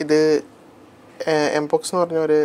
ഇത് എംപോക്സ് എന്ന് പറഞ്ഞ ഒരു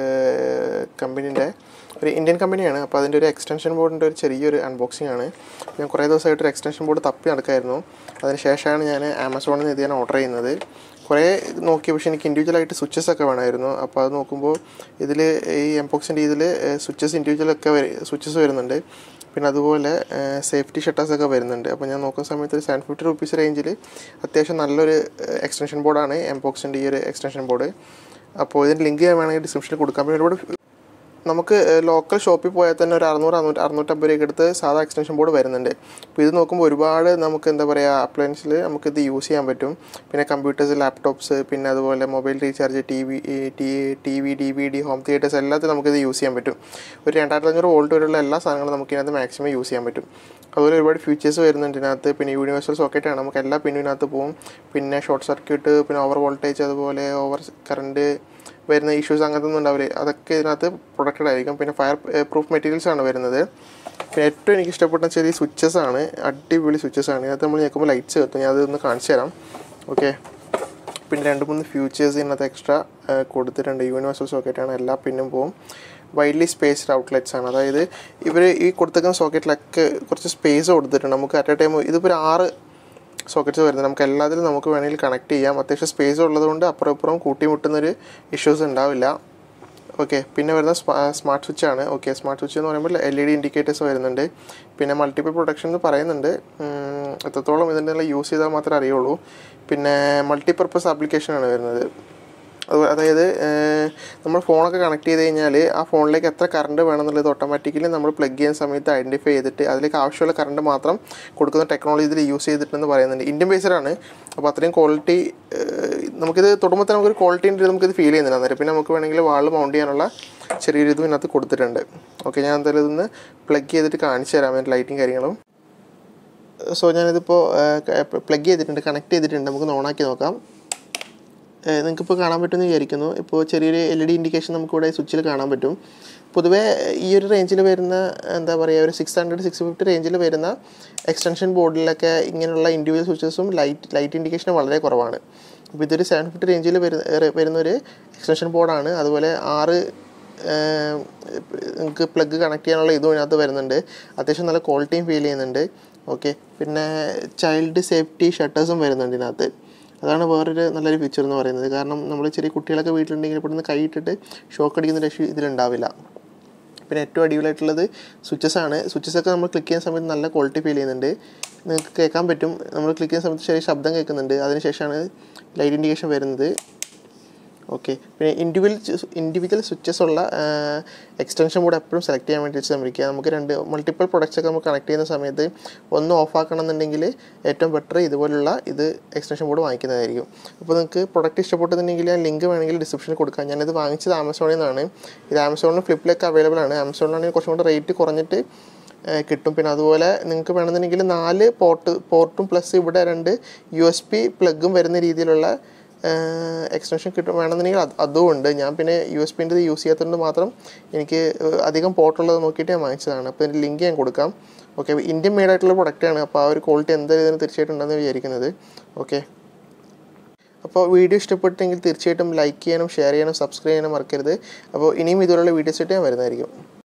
കമ്പനീൻ്റെ ഒരു ഇന്ത്യൻ കമ്പനിയാണ് അപ്പോൾ അതിൻ്റെ ഒരു എക്സ്റ്റൻഷൻ ബോർഡിൻ്റെ ഒരു ചെറിയൊരു അൺബോക്സിംഗ് ആണ് ഞാൻ കുറേ ദിവസമായിട്ട് ഒരു എക്സ്റ്റൻഷൻ ബോർഡ് തപ്പി നടക്കായിരുന്നു അതിന് ശേഷമാണ് ഞാൻ ആമസോണിൽ നിന്ന് ഇത് ഞാൻ ഓർഡർ ചെയ്യുന്നത് കുറേ നോക്കി പക്ഷേ എനിക്ക് ഇൻഡിവിജ്വലായിട്ട് സ്വിച്ചസ് ഒക്കെ വേണമായിരുന്നു അപ്പോൾ അത് നോക്കുമ്പോൾ ഇതിൽ ഈ എംപോക്സിൻ്റെ ഇതിൽ സ്വിച്ചസ് ഇൻഡിവിജ്വലൊക്കെ സ്വിച്ചസ് വരുന്നുണ്ട് പിന്നെ അതുപോലെ സേഫ്റ്റി ഷട്ടേഴ്സ് ഒക്കെ വരുന്നുണ്ട് അപ്പോൾ ഞാൻ നോക്കുന്ന സമയത്ത് ഒരു സെവൻ ഫിഫ്റ്റി റുപ്പീസ് റേഞ്ചിൽ അത്യാവശ്യം നല്ലൊരു എക്സ്റ്റൻഷൻ ബോർഡാണ് എംപോക്സിൻ്റെ ഈ ഒരു എക്സ്റ്റൻഷൻ ബോർഡ് അപ്പോൾ ഇതിൻ്റെ ലിങ്ക് ഞാൻ വേണമെങ്കിൽ ഡിസ്ക്രിപ്ഷനിൽ കൊടുക്കാം പിന്നെ ഒരുപാട് നമുക്ക് ലോക്കൽ ഷോപ്പിൽ പോയാൽ തന്നെ ഒരു അറുന്നൂറ് അറുന്നൂറ്റി അറുന്നൂറ്റമ്പത് രൂപയ്ക്ക് എടുത്ത് സാധാ എക്സ്റ്റൻഷൻ ബോർഡ് വരുന്നുണ്ട് അപ്പോൾ ഇത് നോക്കുമ്പോൾ ഒരുപാട് നമുക്ക് എന്താ പറയുക അപ്ലയൻസിൽ നമുക്ക് ഇത് യൂസ് ചെയ്യാൻ പറ്റും പിന്നെ കമ്പ്യൂട്ടേഴ്സ് ലാപ്ടോപ്സ് പിന്നെ അതുപോലെ mobile recharge T V T T V D V D home theatres എല്ലാത്തിനും നമുക്കിത് യൂസ് ചെയ്യാൻ പറ്റും ഒരു രണ്ടായിരത്തി അഞ്ഞൂറ് വോൾട്ട് വരെയുള്ള എല്ലാ സാധനങ്ങളും നമുക്ക് ഇതിനകത്ത് മാക്സിമം യൂസ് ചെയ്യാൻ പറ്റും അതുപോലെ ഒരുപാട് ഫീച്ചേഴ്സ് വരുന്നുണ്ട് ഇതിനകത്ത് പിന്നെ യൂണിവേഴ്സൽ സോക്കറ്റാണ് നമുക്ക് എല്ലാ പിന്നിനകത്ത് പോകും പിന്നെ ഷോർട്ട് സർക്യൂട്ട് പിന്നെ ഓവർ വോൾട്ടേജ് അതുപോലെ ഓവർ കറണ്ട് വരുന്ന ഇഷ്യൂസ് അങ്ങനത്തെ ഒന്നും ഉണ്ടാവില്ല അതൊക്കെ ഇതിനകത്ത് പ്രൊഡക്റ്റഡ് ആയിരിക്കും പിന്നെ ഫയർ പ്രൂഫ് മെറ്റീരിയൽസ് ആണ് വരുന്നത് പിന്നെ ഏറ്റവും എനിക്ക് ഇഷ്ടപ്പെട്ട ചെറിയ സ്വിച്ചസ് ആണ് അടിപൊളി സ്വിച്ചസ് ആണ് ഇതിനകത്ത് നമ്മൾ ഞെക്കുമ്പോൾ ലൈറ്റ്സ് കത്തും ഞാൻ അതൊന്ന് കാണിച്ചു തരാം ഓക്കെ പിന്നെ രണ്ട് മൂന്ന് ഫ്യൂച്ചേഴ്സ് ഇതിനകത്ത് എക്സ്ട്രാ കൊടുത്തിട്ടുണ്ട് യൂണിവേഴ്സൽ സോക്കറ്റാണ് എല്ലാ പിന്നും പോവും വൈഡ്ലി സ്പേസ്ഡ് ഔട്ട്ലെറ്റ്സ് ആണ് അതായത് ഇവർ ഈ കൊടുത്തേക്കുന്ന സോക്കറ്റിലൊക്കെ കുറച്ച് സ്പേസ് കൊടുത്തിട്ടുണ്ട് നമുക്ക് അറ്റ് എ ടൈം ഇതിപ്പോൾ ഒരു ആറ് സോക്കറ്റ്സ് വരുന്നത് നമുക്ക് എല്ലാത്തിലും നമുക്ക് വേണമെങ്കിൽ കണക്ട് ചെയ്യാം അത്യാവശ്യം സ്പേസ് ഉള്ളതുകൊണ്ട് അപ്പുറം ഇപ്പുറം കൂട്ടിമുട്ടുന്നൊരു ഇഷ്യൂസ് ഉണ്ടാവില്ല ഓക്കെ പിന്നെ വരുന്ന സ്മാർട്ട് സ്വിച്ച് ആണ് ഓക്കെ സ്മാർട്ട് സ്വിച്ച് എന്ന് പറയുമ്പോൾ എൽ ഇ ഡി ഇൻഡിക്കേറ്റേഴ്സ് വരുന്നുണ്ട് പിന്നെ മൾട്ടിപ്പിൾ പ്രൊഡക്ഷൻ എന്ന് പറയുന്നുണ്ട് എത്രത്തോളം ഇതിൻ്റെ യൂസ് ചെയ്താൽ മാത്രമേ അറിയുള്ളൂ പിന്നെ മൾട്ടിപർപ്പസ് ആപ്ലിക്കേഷനാണ് വരുന്നത് അതായത് നമ്മൾ ഫോണൊക്കെ കണക്ട് ചെയ്ത് കഴിഞ്ഞാൽ ആ ഫോണിലേക്ക് എത്ര കറണ്ട് വേണമെന്നുള്ളത് ഓട്ടോമാറ്റിക്കലി നമ്മൾ പ്ലഗ് ചെയ്യുന്ന സമയത്ത് ഐഡൻറ്റിഫൈ ചെയ്തിട്ട് അതിലേക്ക് ആവശ്യമുള്ള കറണ്ട് മാത്രം കൊടുക്കുന്ന ടെക്നോളജി ഇതിൽ യൂസ് ചെയ്തിട്ടുണ്ടെന്ന് പറയുന്നുണ്ട് ഇന്ത്യൻ ബേസ്ഡാണ് അപ്പോൾ അത്രയും ക്വാളിറ്റി നമുക്കിത് തൊടുമ്പോൾ തന്നെ നമുക്കൊരു ക്വാളിറ്റീൻ്റെ നമുക്കിത് ഫീൽ ചെയ്യുന്നില്ല അന്നേരം പിന്നെ നമുക്ക് വേണമെങ്കിൽ വാളിൽ മൗണ്ട് ചെയ്യാനുള്ള ചെറിയൊരു ഇതും ഇതിനകത്ത് കൊടുത്തിട്ടുണ്ട് ഓക്കെ ഞാൻ എന്തായാലും ഇതൊന്ന് പ്ലഗ് ചെയ്തിട്ട് കാണിച്ചു തരാം അതിൻ്റെ ലൈറ്റും കാര്യങ്ങളും സോ ഞാനിതിപ്പോൾ പ്ലഗ് ചെയ്തിട്ടുണ്ട് കണക്ട് ചെയ്തിട്ടുണ്ട് നമുക്കൊന്ന് ഓണാക്കി നോക്കാം നിങ്ങൾക്കിപ്പോൾ കാണാൻ പറ്റുമെന്ന് വിചാരിക്കുന്നു ഇപ്പോൾ ചെറിയൊരു എൽ ഇ ഡി ഇൻഡിക്കേഷൻ നമുക്കിവിടെ സ്വിച്ചിൽ കാണാൻ പറ്റും പൊതുവേ ഈ ഒരു റേഞ്ചിൽ വരുന്ന എന്താ പറയുക ഒരു സിക്സ് ഹൺഡ്രഡ് സിക്സ് ഫിഫ്റ്റി റേഞ്ചിൽ വരുന്ന എക്സ്റ്റൻഷൻ ബോർഡിലൊക്കെ ഇങ്ങനെയുള്ള ഇൻഡിവിജ്വൽ സ്വിച്ചസും ലൈറ്റ് ലൈറ്റ് ഇൻഡിക്കേഷൻ വളരെ കുറവാണ് അപ്പോൾ ഇതൊരു സെവൻ ഫിഫ്റ്റി റേഞ്ചിൽ വരുന്ന വരുന്നൊരു എക്സ്റ്റൻഷൻ ബോർഡാണ് അതുപോലെ ആറ് നിങ്ങൾക്ക് പ്ലഗ് കണക്ട് ചെയ്യാനുള്ള ഇതും ഇതിനകത്ത് വരുന്നുണ്ട് അത്യാവശ്യം നല്ല ക്വാളിറ്റിയും ഫീൽ ചെയ്യുന്നുണ്ട് ഓക്കെ പിന്നെ ചൈൽഡ് സേഫ്റ്റി ഷട്ടേഴ്സും വരുന്നുണ്ട് ഇതിനകത്ത് അതാണ് വേറൊരു നല്ലൊരു ഫീച്ചർ എന്ന് പറയുന്നത് കാരണം നമ്മൾ ചെറിയ കുട്ടികളൊക്കെ വീട്ടിലുണ്ടെങ്കിൽ ഇവിടുന്ന് കൈയിട്ടിട്ട് ഷോക്ക് അടിക്കുന്ന രക്ഷ ഇതിലുണ്ടാവില്ല പിന്നെ ഏറ്റവും അടിപൊളിയായിട്ടുള്ളത് സ്വിച്ചസ് ആണ് സ്വിച്ചസ് ഒക്കെ നമ്മൾ ക്ലിക്ക് ചെയ്യുന്ന സമയത്ത് നല്ല ക്വാളിറ്റി ഫീൽ ചെയ്യുന്നുണ്ട് നിങ്ങൾക്ക് കേൾക്കാൻ പറ്റും നമ്മൾ ക്ലിക്ക് ചെയ്യുന്ന സമയത്ത് ചെറിയ ശബ്ദം കേൾക്കുന്നുണ്ട് അതിനുശേഷമാണ് ലൈറ്റ് ഇൻഡിക്കേഷൻ വരുന്നത് ഓക്കെ പിന്നെ ഇൻഡിവിജ്വൽ ഇൻഡിവിജ്വൽ സ്വിച്ചസ് ഉള്ള എക്സ്റ്റൻഷൻ ബോർഡ് എപ്പോഴും സെലക്ട് ചെയ്യാൻ വേണ്ടി ശ്രമിക്കുക നമുക്ക് രണ്ട് മൾട്ടിപ്പിൾ പ്രൊഡക്ട്സ് ഒക്കെ നമുക്ക് കണക്ട് ചെയ്യുന്ന സമയത്ത് ഒന്ന് ഓഫ് ആക്കണം എന്നുണ്ടെങ്കിൽ ഏറ്റവും ബെറ്റർ ഇതുപോലുള്ള ഇത് എക്സ്റ്റൻഷൻ ബോർഡ് വാങ്ങിക്കുന്നതായിരിക്കും അപ്പോൾ നിങ്ങൾക്ക് പ്രൊഡക്റ്റ് ഇഷ്ടപ്പെട്ടിട്ടുണ്ടെങ്കിൽ ഞാൻ ലിങ്ക് വേണമെങ്കിൽ ഡിസ്ക്രിപ്ഷനിൽ കൊടുക്കാം ഞാനിത് വാങ്ങിച്ചത് ആമസോണിൽ നിന്നാണ് ഇത് ആമസോണിലും ഫ്ലിപ്പിലൊക്കെ അവൈലബിൾ ആണ് ആമസോണിലാണെങ്കിൽ കുറച്ചും കൂടെ റേറ്റ് കുറഞ്ഞിട്ട് കിട്ടും പിന്നെ അതുപോലെ നിങ്ങൾക്ക് വേണമെന്നുണ്ടെങ്കിൽ നാല് പോർട്ട് പോർട്ടും പ്ലസ് ഇവിടെ രണ്ട് യു എസ് പി പ്ലഗും വരുന്ന രീതിയിലുള്ള എക്സ്റ്റൻഷൻ കിട്ടും വേണമെന്നുണ്ടെങ്കിൽ അത് അതും ഉണ്ട് ഞാൻ പിന്നെ യു എസ് പിൻ്റെ യൂസ് ചെയ്യാത്തതുകൊണ്ട് മാത്രം എനിക്ക് അധികം പോർട്ടുള്ളത് നോക്കിയിട്ട് ഞാൻ വാങ്ങിച്ചതാണ് അപ്പോൾ ഇതിൻ്റെ ലിങ്ക് ഞാൻ കൊടുക്കാം ഓക്കെ ഇന്ത്യൻ മെയ്ഡ് ആയിട്ടുള്ള പ്രൊഡക്റ്റാണ് അപ്പോൾ ആ ഒരു ക്വാളിറ്റി എന്തായാലും ഇതിന് തീർച്ചയായിട്ടും ഉണ്ടെന്ന് വിചാരിക്കുന്നത് ഓക്കെ അപ്പോൾ വീഡിയോ ഇഷ്ടപ്പെട്ടെങ്കിൽ തീർച്ചയായിട്ടും ലൈക്ക് ചെയ്യാനും ഷെയർ ചെയ്യാനും സബ്സ്ക്രൈബ് ചെയ്യാനും മറക്കരുത് അപ്പോൾ ഇനിയും ഇതുപോലുള്ള വീഡിയോസ് ആയിട്ട് ഞാൻ വരുന്നതായിരിക്കും